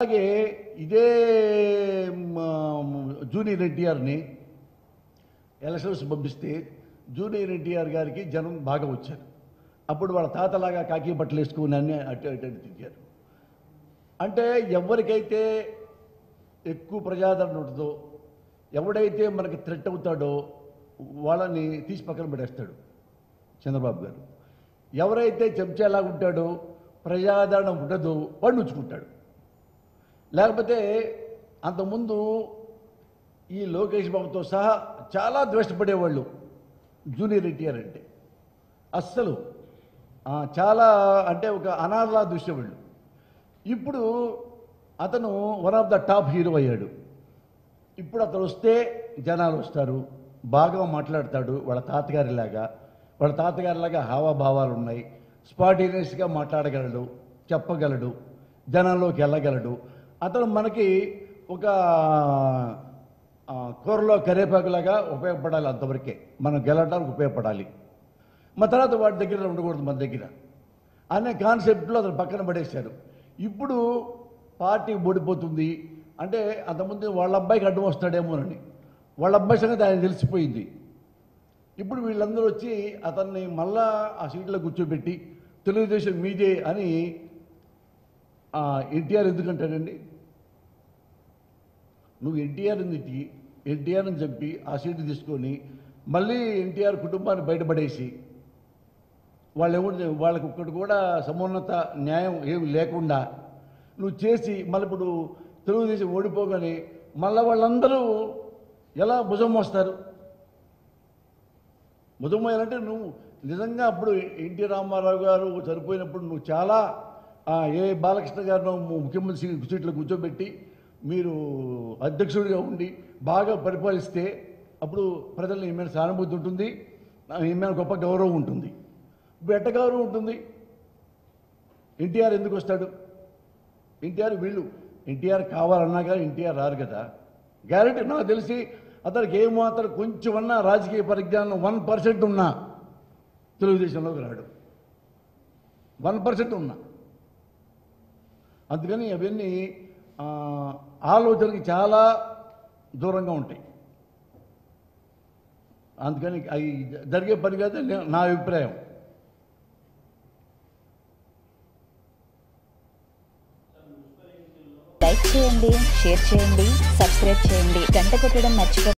అలాగే ఇదే మ, జూనియర్ ఎన్టీఆర్ని ఎలక్షన్స్ పంపిస్తే జూనియర్ ఎన్టీఆర్ గారికి జనం బాగా వచ్చారు అప్పుడు వాళ్ళ తాతలాగా కాకి బట్టలు వేసుకుని అన్ని అటు అటు అటు తిరిగారు అంటే ఎవరికైతే ఎక్కువ ప్రజాదరణ ఉంటుందో ఎవడైతే మనకి థ్రెట్ అవుతాడో వాళ్ళని తీసి పక్కన పెట్టేస్తాడు చంద్రబాబు గారు ఎవరైతే చెంచాలాగా ఉంటాడో ప్రజాదరణ ఉండదో వాడిని ఉంచుకుంటాడు లేకపోతే అంతకుముందు ఈ లోకేష్ బాబుతో సహా చాలా ద్వేషపడేవాళ్ళు జూనియర్ ఎన్టీఆర్ అంటే అస్సలు ఆ, చాలా అంటే ఒక అనాథలా చూసేవాళ్ళు ఇప్పుడు అతను one of the top hero అయ్యాడు ఇప్పుడు అతను వస్తే జనాలు వస్తారు బాగా మాట్లాడతాడు వాళ్ళ తాతగారిలాగా వాళ్ళ తాతగారిలాగా హావాభావాలు ఉన్నాయి స్పాటినియస్గా మాట్లాడగలడు చెప్పగలడు జనాల్లోకి వెళ్ళగలడు అతను మనకి ఒక ఆ, కూరలో కరేపాకులాగా ఉపయోగపడాలి అంతవరకే మనం గెలవడానికి ఉపయోగపడాలి మా తర్వాత వాడి దగ్గర ఉండకూడదు మన దగ్గర అనే కాన్సెప్ట్లో అతను పక్కన పడేశారు ఇప్పుడు పార్టీ ఓడిపోతుంది అంటే అంతకుముందు వాళ్ళ అబ్బాయికి అడ్డం వస్తాడేమోనని వాళ్ళ అబ్బాయి సంగతి ఆయన తెలిసిపోయింది ఇప్పుడు వీళ్ళందరూ వచ్చి అతన్ని మళ్ళా ఆ సీట్లో కూర్చోబెట్టి తెలుగుదేశం మీదే అని ఎన్టీఆర్ ఎందుకంటాడండి నువ్వు ఎన్టీఆర్ తిట్టి ఎన్టీఆర్ని చంపి ఆ సీటు తీసుకొని మళ్ళీ ఎన్టీఆర్ కుటుంబాన్ని బయటపడేసి వాళ్ళు ఎవరు వాళ్ళకి ఒక్కటి కూడా సమున్నత న్యాయం ఏమి లేకుండా నువ్వు చేసి మళ్ళీ ఇప్పుడు తెలుగుదేశం ఓడిపోగానే మళ్ళీ వాళ్ళందరూ ఎలా భుజం మోస్తారు భుజం మోయాలంటే నువ్వు నిజంగా అప్పుడు ఎన్టీ రామారావు గారు చనిపోయినప్పుడు నువ్వు చాలా ఆ, ఏ బాలకృష్ణ గారినో ముఖ్యమంత్రి సీ- సీట్లో కూర్చోబెట్టి మీరు అధ్యక్షుడిగా ఉండి బాగా పరిపాలిస్తే అప్పుడు ప్రజలు ఈ మీద సానుభూతి ఉంటుంది ఈ మీద గొప్ప గౌరవం ఉంటుంది ఇప్పుడు ఎట్ట గౌరవం ఉంటుంది ఎన్టీఆర్ ఎందుకు వస్తాడు ఎన్టీఆర్ వీళ్ళు ఎన్టీఆర్ కావాలన్నా కానీ ఎన్టీఆర్ రారు కదా గ్యారంటీ నాకు తెలిసి అతనికి ఏమాత్రం కొంచెమన్నా రాజకీయ పరిజ్ఞానం వన్ పర్సెంట్ ఉన్నా తెలుగుదేశంలోకి రాడు వన్ పర్సెంట్ ఉన్నా అందుకని అవన్నీ ఆ, ఆలోచనకి చాలా దూరంగా ఉంటాయి అందుకని అవి జరిగే పని కాదు నే- నా అభిప్రాయం లైక్ చేయండి షేర్ చేయండి సబ్స్క్రైబ్ చేయండి గంట కొట్టడం మర్చిపోకండి